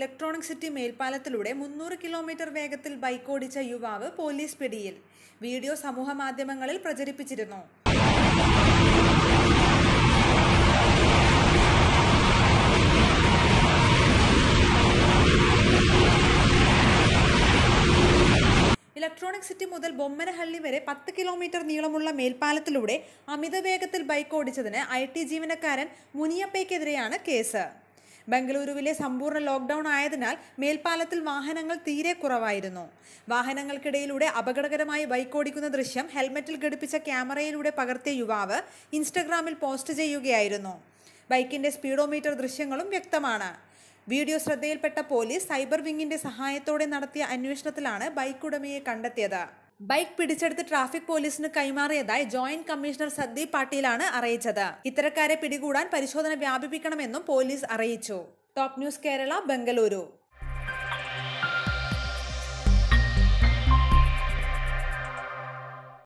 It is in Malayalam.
ഇലക്ട്രോണിക് സിറ്റി മേൽപ്പാലത്തിലൂടെ മുന്നൂറ് കിലോമീറ്റർ വേഗത്തിൽ ബൈക്ക് ഓടിച്ച യുവാവ് പോലീസ് പിടിയിൽ വീഡിയോ സമൂഹ മാധ്യമങ്ങളിൽ പ്രചരിപ്പിച്ചിരുന്നു ഇലക്ട്രോണിക് സിറ്റി മുതൽ ബൊമ്മനഹള്ളി വരെ പത്ത് കിലോമീറ്റർ നീളമുള്ള മേൽപ്പാലത്തിലൂടെ അമിത വേഗത്തിൽ ബൈക്ക് ഓടിച്ചതിന് ഐ ടി ജീവനക്കാരൻ മുനിയപ്പയ്ക്കെതിരെയാണ് കേസ് ബംഗളൂരുവിലെ സമ്പൂർണ്ണ ലോക്ക്ഡൌൺ ആയതിനാൽ മേൽപ്പാലത്തിൽ വാഹനങ്ങൾ തീരെ കുറവായിരുന്നു വാഹനങ്ങൾക്കിടയിലൂടെ അപകടകരമായി ബൈക്ക് ഓടിക്കുന്ന ദൃശ്യം ഹെൽമറ്റിൽ ഘടിപ്പിച്ച ക്യാമറയിലൂടെ പകർത്തിയ യുവാവ് ഇൻസ്റ്റഗ്രാമിൽ പോസ്റ്റ് ചെയ്യുകയായിരുന്നു ബൈക്കിന്റെ സ്പീഡോമീറ്റർ ദൃശ്യങ്ങളും വ്യക്തമാണ് വീഡിയോ ശ്രദ്ധയിൽപ്പെട്ട പോലീസ് സൈബർ വിങ്ങിന്റെ സഹായത്തോടെ നടത്തിയ അന്വേഷണത്തിലാണ് ബൈക്ക് ഉടമയെ കണ്ടെത്തിയത് ബൈക്ക് പിടിച്ചെടുത്ത് ട്രാഫിക് പോലീസിന് കൈമാറിയതായി ജോയിന്റ് കമ്മീഷണർ സന്ദീപ് പാട്ടീലാണ് അറിയിച്ചത് ഇത്തരക്കാരെ പിടികൂടാൻ പരിശോധന വ്യാപിപ്പിക്കണമെന്നും പോലീസ് അറിയിച്ചു ടോപ്പ് ന്യൂസ് കേരള ബംഗളൂരു